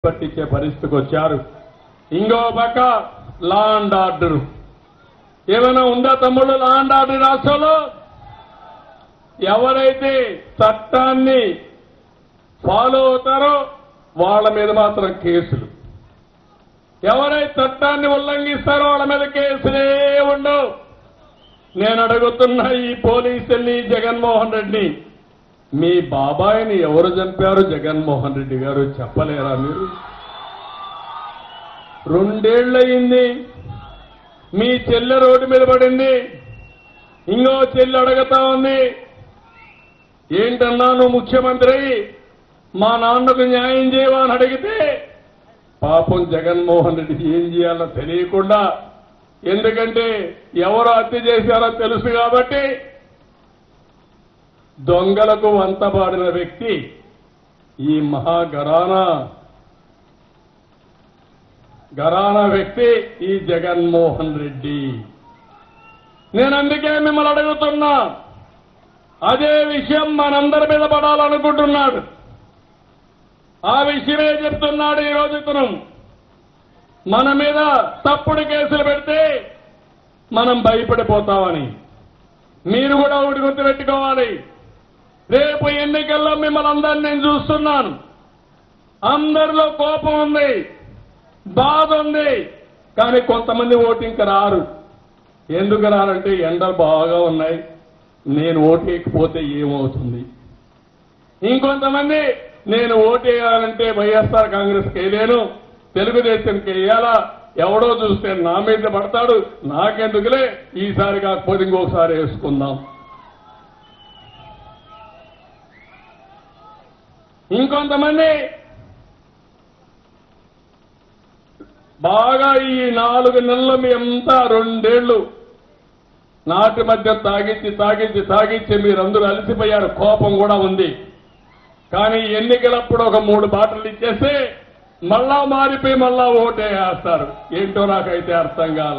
పట్టించే పరిస్థితికి వచ్చారు ఇంకో పక్క లా అండ్ ఆర్డర్ ఏమైనా ఉందా తమ్ముడు లా అండ్ ఆర్డర్ రాష్ట్రంలో ఎవరైతే చట్టాన్ని ఫాలో అవుతారో వాళ్ళ మీద మాత్రం కేసులు ఎవరైతే చట్టాన్ని ఉల్లంఘిస్తారో వాళ్ళ మీద కేసులే ఉండవు నేను అడుగుతున్న ఈ పోలీసుల్ని జగన్మోహన్ రెడ్డిని మీ బాబాయిని ఎవరు చంపారు జగన్మోహన్ రెడ్డి గారు చెప్పలేరా మీరు రెండేళ్లయింది మీ చెల్లె రోడ్డు మీద పడింది ఇంకో చెల్లి అడగతా ఉంది ఏంటన్నా నువ్వు ముఖ్యమంత్రి మా నాన్నకు న్యాయం చేయవా అని అడిగితే పాపం జగన్మోహన్ రెడ్డి ఏం చేయాలో తెలియకుండా ఎందుకంటే ఎవరు హత్య చేశారో తెలుసు కాబట్టి దొంగలకు వంతబాడిన వ్యక్తి ఈ మహాగరానా గరానా వ్యక్తి ఈ జగన్మోహన్ రెడ్డి నేను అందుకే మిమ్మల్ని అడుగుతున్నా అదే విషయం మనందరి మీద పడాలనుకుంటున్నాడు ఆ విషయమే చెప్తున్నాడు ఈ రోజు ఇతను మన మీద తప్పుడు కేసులు పెడితే మనం భయపడిపోతామని మీరు కూడా ఒకటి గుర్తుపెట్టుకోవాలి రేపు ఎన్నికల్లో మిమ్మల్ని అందరిని నేను చూస్తున్నాను అందరిలో కోపం ఉంది బాధ ఉంది కానీ కొంతమంది ఓటింగ్కి రారు ఎందుకు రారంటే ఎండలు బాగా ఉన్నాయి నేను ఓటేయకపోతే ఏమవుతుంది ఇంకొంతమంది నేను ఓటేయాలంటే వైఎస్ఆర్ కాంగ్రెస్కి వేయలేను తెలుగుదేశంకి వేయాలా ఎవడో చూస్తే నా మీద పడతాడు నాకెందుకులే ఈసారి కాకపోతే ఇంకొకసారి వేసుకుందాం ఇంకొంతమంది బాగా ఈ నాలుగు నెలలు మీ అంతా రెండేళ్లు నాటి మధ్య తాగించి తాగించి తాగించి మీరందరూ అలసిపోయారు కోపం కూడా ఉంది కానీ ఎన్నికలప్పుడు ఒక మూడు బాటలు ఇచ్చేస్తే మళ్ళా మారిపోయి మళ్ళా ఓటే వేస్తారు ఏంటో నాకైతే అర్థం కాల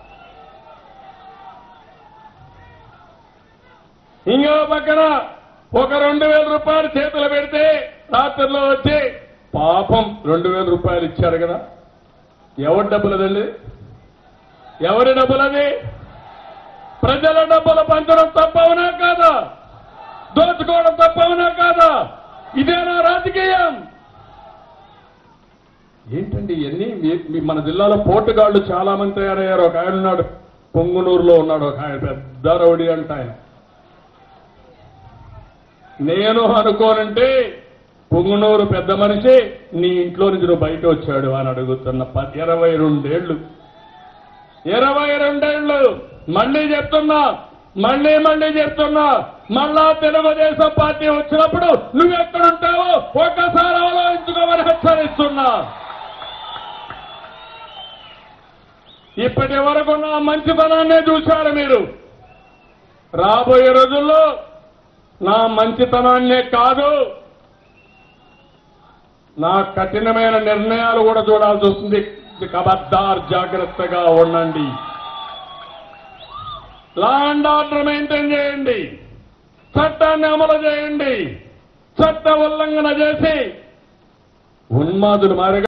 ఇంకో పక్కన ఒక రెండు వేల రూపాయలు చేతులు పెడితే రాత్రిలో వచ్చి పాపం రెండు వేల రూపాయలు ఇచ్చారు కదా ఎవరి డబ్బులు అదండి ఎవరి డబ్బులు అది ప్రజల డబ్బులు పంచడం తప్పవునా కాదా దోచుకోవడం తప్పవునా కాదా ఇదేనా రాజకీయం ఏంటండి ఇవన్నీ మీ- మీ- మన జిల్లాలో పోటుగాళ్లు చాలా మంది తయారయ్యారు ఒక ఆయన ఉన్నాడు పొంగునూరులో ఉన్నాడు ఒక ఆయన పెద్ద రౌడీ అంట ఆయన నేను అనుకోనంటే పొంగునూరు పెద్ద మనిషి నీ ఇంట్లో నుంచి నువ్వు బయట వచ్చాడు అని అడుగుతున్న ప- ఇరవై రెండేళ్లు ఇరవై రెండేళ్లు మళ్ళీ చెప్తున్నా మళ్ళీ మళ్ళీ చెప్తున్నా మళ్ళా తెలుగుదేశం పార్టీ వచ్చినప్పుడు నువ్వెక్కడుంటావో ఒక్కసారి ఆలోచించుకోమని హెచ్చరిస్తున్నా ఇప్పటి వరకు నా మంచితనాన్నే చూశారు మీరు రాబోయే రోజుల్లో నా మంచితనాన్నే కాదు నా కఠినమైన నిర్ణయాలు కూడా చూడాల్సి వస్తుంది కబద్దార్ జాగ్రత్తగా ఉండండి లా అండ్ ఆర్డర్ మెయింటైన్ చేయండి చట్టాన్ని అమలు చేయండి చట్ట ఉల్లంఘన చేసి ఉన్మాదులు మారిగా